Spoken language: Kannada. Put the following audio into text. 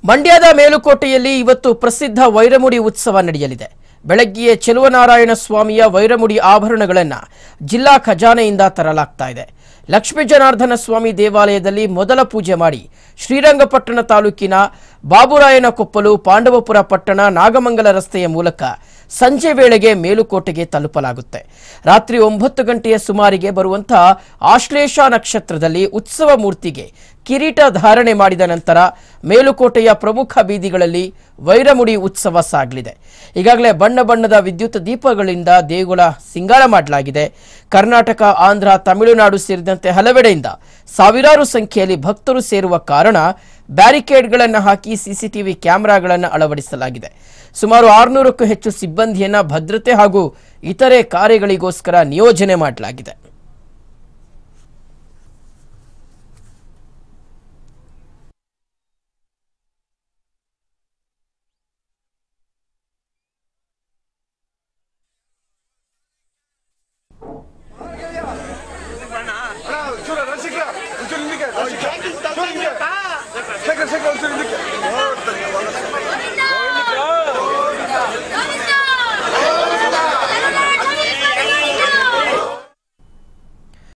ಮಂಡ್ಯದ ಮೇಲುಕೋಟೆಯಲ್ಲಿ ಇವತ್ತು ಪ್ರಸಿದ್ಧ ವೈರಮುಡಿ ಉತ್ಸವ ನಡೆಯಲಿದೆ ಬೆಳಗ್ಗೆಯೇ ಚೆಲುವನಾರಾಯಣ ಸ್ವಾಮಿಯ ವೈರಮುಡಿ ಆಭರಣಗಳನ್ನ ಜಿಲ್ಲಾ ಖಜಾನೆಯಿಂದ ತರಲಾಗ್ತಾ ಇದೆ ಲಕ್ಷ್ಮೀ ಜನಾರ್ದನ ಸ್ವಾಮಿ ದೇವಾಲಯದಲ್ಲಿ ಮೊದಲ ಪೂಜೆ ಮಾಡಿ ಶ್ರೀರಂಗಪಟ್ಟಣ ತಾಲೂಕಿನ ಬಾಬುರಾಯನ ಕೊಪ್ಪಲು ಪಾಂಡವಪುರ ಪಟ್ಟಣ ನಾಗಮಂಗಲ ರಸ್ತೆಯ ಮೂಲಕ ಸಂಜೆ ವೇಳೆಗೆ ಮೇಲುಕೋಟೆಗೆ ತಲುಪಲಾಗುತ್ತೆ ರಾತ್ರಿ ಒಂಬತ್ತು ಗಂಟೆಯ ಸುಮಾರಿಗೆ ಬರುವಂತಹ ಆಶ್ಲೇಷ ನಕ್ಷತ್ರದಲ್ಲಿ ಉತ್ಸವ ಮೂರ್ತಿಗೆ ಕಿರೀಟ ಧಾರಣೆ ಮಾಡಿದ ನಂತರ ಮೇಲುಕೋಟೆಯ ಪ್ರಮುಖ ಬೀದಿಗಳಲ್ಲಿ ವೈರಮುಡಿ ಉತ್ಸವ ಸಾಗಲಿದೆ ಈಗಾಗಲೇ ಬಣ್ಣ ಬಣ್ಣದ ವಿದ್ಯುತ್ ದೀಪಗಳಿಂದ ದೇಗುಲ ಸಿಂಗಾರ ಮಾಡಲಾಗಿದೆ ಕರ್ನಾಟಕ ಆಂಧ್ರ ತಮಿಳುನಾಡು ಸೇರಿದಂತೆ ಹಲವೆಡೆಯಿಂದ ಸಾವಿರಾರು ಸಂಖ್ಯೆಯಲ್ಲಿ ಭಕ್ತರು ಸೇರುವ ಕಾರಣ ಬ್ಯಾರಿಕೇಡ್ಗಳನ್ನು ಹಾಕಿ ಸಿಸಿಟಿವಿ ಕ್ಯಾಮೆರಾಗಳನ್ನು ಅಳವಡಿಸಲಾಗಿದೆ ಸುಮಾರು ಆರುನೂರಕ್ಕೂ ಹೆಚ್ಚು ಸಿಬ್ಬಂದಿಯನ್ನ ಭದ್ರತೆ ಹಾಗೂ ಇತರೆ ಕಾರ್ಯಗಳಿಗೋಸ್ಕರ ನಿಯೋಜನೆ ಮಾಡಲಾಗಿದೆ